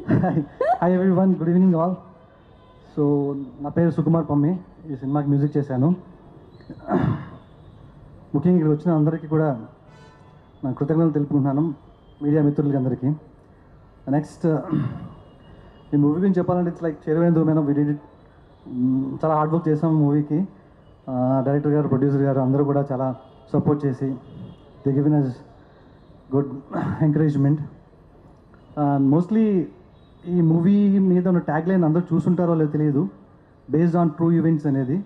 hi everyone good evening all so నా పేరు సుకుమార్ పమ్మి ఈ సినిమాకి మ్యూజిక్ చేశాను ముఖ్యంగా ఇక్కడ వచ్చిన అందరికీ కూడా నా కృతజ్ఞతలు తెలుపుకుంటున్నాను మీడియా మిత్రులకి అందరికీ నెక్స్ట్ ఈ మూవీ గురించి చెప్పాలంటే ఇట్స్ లైక్ చేరువేంద్రమైన విడి చాలా హార్డ్ వర్క్ చేసాం మూవీకి డైరెక్టర్ గారు ప్రొడ్యూసర్ గారు అందరూ కూడా చాలా సపోర్ట్ చేసి they given us good encouragement mostly ఈ మూవీ మీద ఉన్న ట్యాగ్ లైన్ అందరూ చూసుంటారో లేదో తెలియదు బేస్డ్ ఆన్ ట్రూ ఈవెంట్స్ అనేది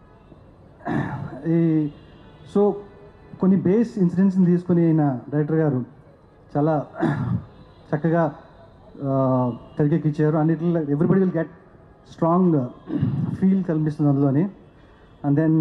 ఈ సో కొన్ని బేస్ ఇన్సిడెంట్స్ని తీసుకుని ఆయన డైరెక్టర్ గారు చాలా చక్కగా తెరకెక్కించారు and it everybody will get strong feel కనిపిస్తుంది అందులోని and then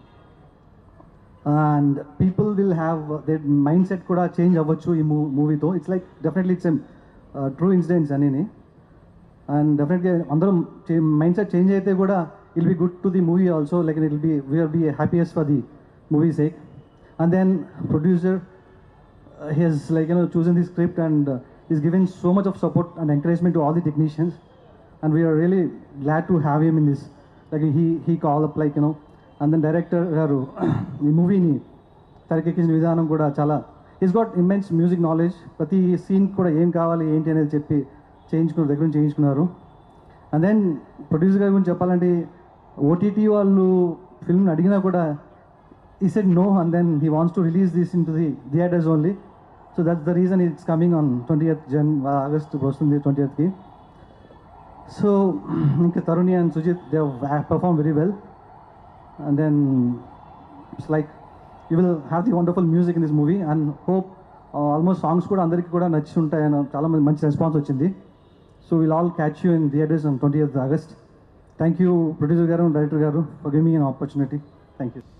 and people will have they mindset కూడా చేంజ్ అవ్వచ్చు ఈ మూ మూవీతో it's like definitely it's true incidents అని అండ్ డెఫినెట్గా అందరం మైండ్ సెట్ చేంజ్ అయితే కూడా I'll be good to the movie also like it will be we're be happiest for the movie sake and then producer he's like you know chosen the script and is giving so much of support and encouragement to all the technicians and we're really glad to have him in this like he he call up like you know and then director గారు ఈ మూవీని తెరకెక్కించిన విధానం కూడా చాలా is got immense music knowledge ప్రతి scene కూడా ఏం కావాలి ఏంటి అనేది చెప్పి చేయించుకున్నారు దగ్గర నుంచి చేయించుకున్నారు అండ్ దెన్ ప్రొడ్యూసర్ గారి గురించి చెప్పాలంటే ఓటీటీ వాళ్ళు ఫిల్మ్ని అడిగినా కూడా ఈ said no and then he wants to release this into the theatres only so that's the reason it's coming on twenty eighth జన్ ఆగస్ట్ వస్తుంది ట్వంటీ ఎయిత్కి సో ఇంకా Taruni and Sujith they perform very well and then it's like you will have the wonderful music in this movie and hope almost songs కూడా అందరికీ కూడా నచ్చి ఉంటాయని చాలా మంది మంచి రెస్పాన్స్ వచ్చింది so will all catch you in theatres on twenty eighth August thank you producer గారు డైరెక్టర్ గారు for giving an opportunity thank you